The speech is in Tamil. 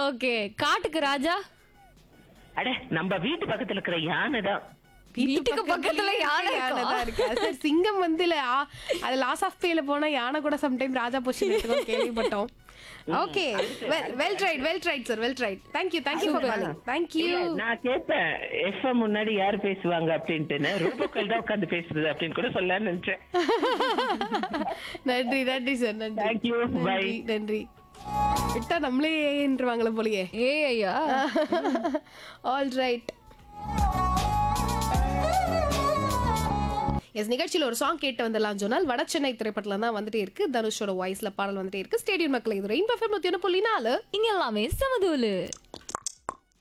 ஓகே காட்டுக்கு ராஜா அட நம்ம வீட்டு பக்கத்துல இருக்கிற யானை தான் வீட்டுக்கு பக்கத்துல யானை யானை இருக்கா? தான் இருக்கு சரி, சிங்கம் வந்து இல்ல, ஆ, அது லாஸ் ஆஃப் பேல போனா யானை கூட சம்டைம் ராஜா பொசிஷன் கேள்விப்பட்டோம் okay well tried well tried sir well tried thank you thank you for calling thank you இல்ல, நான் கேட்பேன் எஃப்எம் முன்னாடி யார் பேசுவாங்க அப்படின்ட்டு ரோபோக்கள் தான் உட்காந்து பேசுறது அப்படின்னு கூட சொல்லலாம்னு நினைச்சேன் நன்றி நன்றி சார் நன்றி Thank you. Bye. நன்றி நன்றி விட்டா நம்மளே ஏன்றுவாங்களே போலயே ஏ ஐயா ஆல் ரைட் எஸ் நிகழ்ச்சியில் ஒரு சாங் கேட்டு வந்துடலாம் சொன்னால் வட சென்னை திரைப்படத்துல தான் வந்துட்டே இருக்கு தனுஷோட வாய்ஸ்ல பாடல் வந்துட்டே இருக்கு ஸ்டேடியம் மக்கள் இது ரெயின் பஃபம் நூத்தி ஒன்று புள்ளி நாலு இங்க எல்லாமே சமதூலு